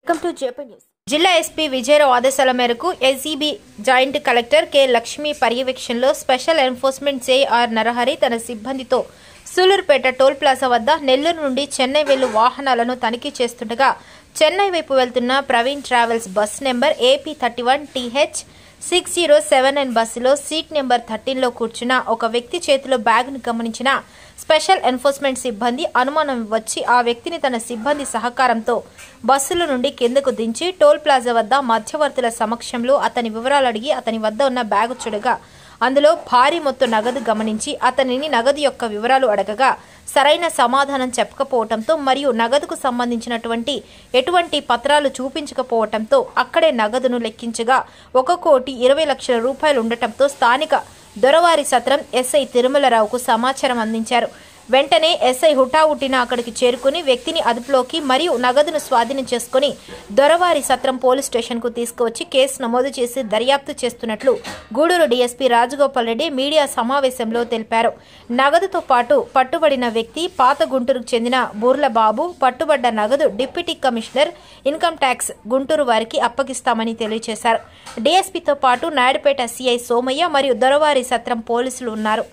welcome to JP news జిల్లా SP Vijayarao ఆదేశాల మేరకు SEB joint collector K Lakshmi పర్యవేక్షణలో స్పెషల్ ఎన్ఫోర్స్మెంట్ జేఆర్ నరహరి తన సిబ్బందితో సూలూరుపేట టోల్ ప్లాజా వద్ద నెల్లూరు నుండి చెన్నై వెళ్ళు వాహనాలను తనిఖీ చేస్తుండగా చెన్నై వైపు వెళ్తున్న Praveen travels bus number AP thirty one TH six zero seven nine బస్సులో సీట్ నెంబర్ థర్టీన్లో కూర్చున్న ఒక వ్యక్తి చేతిలో బ్యాగ్ను గమనించిన స్పెషల్ ఎన్ఫోర్స్మెంట్ సిబ్బంది అనుమానం వచ్చి ఆ వ్యక్తిని తన సిబ్బంది సహకారంతో బస్సుల నుండి కిందకు దించి టోల్ ప్లాజా వద్ద మధ్యవర్తుల సమక్షంలో అతని వివరాలు అడిగి అతని వద్ద ఉన్న బ్యాగు చూడగా అందులో భారీ మొత్తం నగదు గమనించి అతనిని నగదు యొక్క వివరాలు అడగగా సరైన సమాధానం చెప్పకపోవటంతో మరియు నగదుకు సంబంధించినటువంటి ఎటువంటి పత్రాలు చూపించకపోవటంతో అక్కడే నగదును లెక్కించగా ఒక కోటి ఇరవై లక్షల రూపాయలు ఉండటంతో స్థానిక దొరవారి సత్రం ఎస్ఐ తిరుమలరావుకు సమాచారం అందించారు వెంటనే ఎస్ఐ హుటాహుటిన అక్కడికి చేరుకుని వ్యక్తిని అదుపులోకి మరియు నగదును స్వాధీనం చేసుకుని దొరవారి సత్రం పోలీస్ స్టేషన్కు తీసుకువచ్చి కేసు నమోదు చేసి దర్యాప్తు చేస్తున్నట్లు గూడూరు డీఎస్పీ రాజగోపాల్ రెడ్డి మీడియా సమావేశంలో తెలిపారు నగదుతో పాటు పట్టుబడిన వ్యక్తి పాత గుంటూరుకు చెందిన బూర్ల బాబు పట్టుబడ్డ నగదు deputy commissioner income tax Guntur వారికి అప్పగిస్తామని తెలియజేశారు డీఎస్పీతో పాటు నాయుడుపేట సీఐ సోమయ్య మరియు దొరవారి సత్రం పోలీసులు ఉన్నారు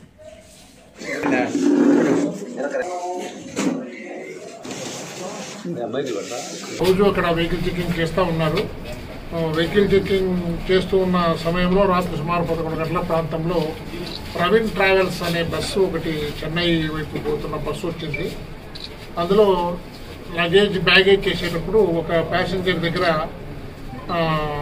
రోజు అక్కడ వెహికల్ చెకింగ్ చేస్తూ ఉన్నారు ఆ, వెహికల్ చెకింగ్ చేస్తూ ఉన్న సమయంలో రాత్రి సుమారు పదకొండు గంటల ప్రాంతంలో ప్రవీణ్ ట్రావెల్స్ అనే బస్సు ఒకటి చెన్నై వైపు పోతున్న బస్సు వచ్చింది అందులో లగేజ్ బ్యాగేజ్ చేసేటప్పుడు ఒక ప్యాసింజర్ దగ్గర ఆ,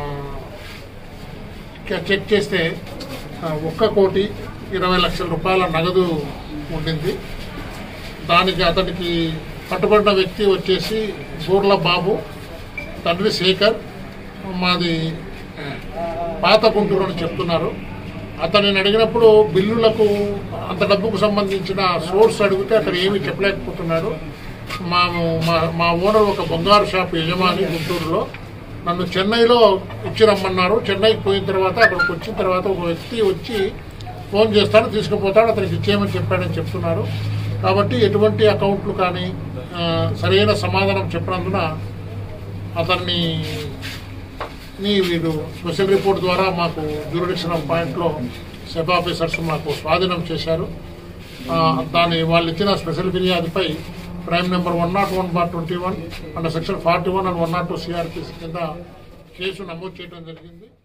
చె- చెక్ చేస్తే ఆ, ఒక్క కోటి ఇరవై లక్షల రూపాయల నగదు ఉండింది దానికి అతనికి పట్టుబడిన వ్యక్తి వచ్చేసి బూర్ల బాబు తండ్రి శేఖర్ మాది ఆ, పాత గుంటూరు అని చెప్తున్నారు అతనిని అడిగినప్పుడు బిల్లులకు అంత డబ్బుకు సంబంధించిన సోర్స్ అడిగితే అతను ఏమీ చెప్పలేకపోతున్నాడు మా మా- మా ఓనర్ ఒక బంగారు షాప్ యజమాని గుంటూరులో నన్ను చెన్నైలో ఇచ్చి రమ్మన్నారు చెన్నైకి పోయిన తర్వాత అక్కడికి వచ్చిన తర్వాత ఒక వ్యక్తి వచ్చి ఫోన్ చేస్తాడు తీసుకుపోతాడు అతనికి ఇచ్చేయమని చెప్పాడని చెప్తున్నారు కాబట్టి ఎటువంటి అకౌంట్లు కానీ ఆ, సరైన సమాధానం చెప్పినందున అతన్ని ని వీళ్ళు స్పెషల్ రిపోర్ట్ ద్వారా మాకు జ్యూరిడిక్షన్ ఆఫ్ పాయింట్లో సెబ్ ఆఫీసర్స్ మాకు స్వాధీనం చేశారు ఆ, దాని వాళ్ళు ఇచ్చిన స్పెషల్ ఫిర్యాదుపై crime number one not one bar twenty one and section forty one and one not two CrPC కింద కేసు నమోదు చేయడం జరిగింది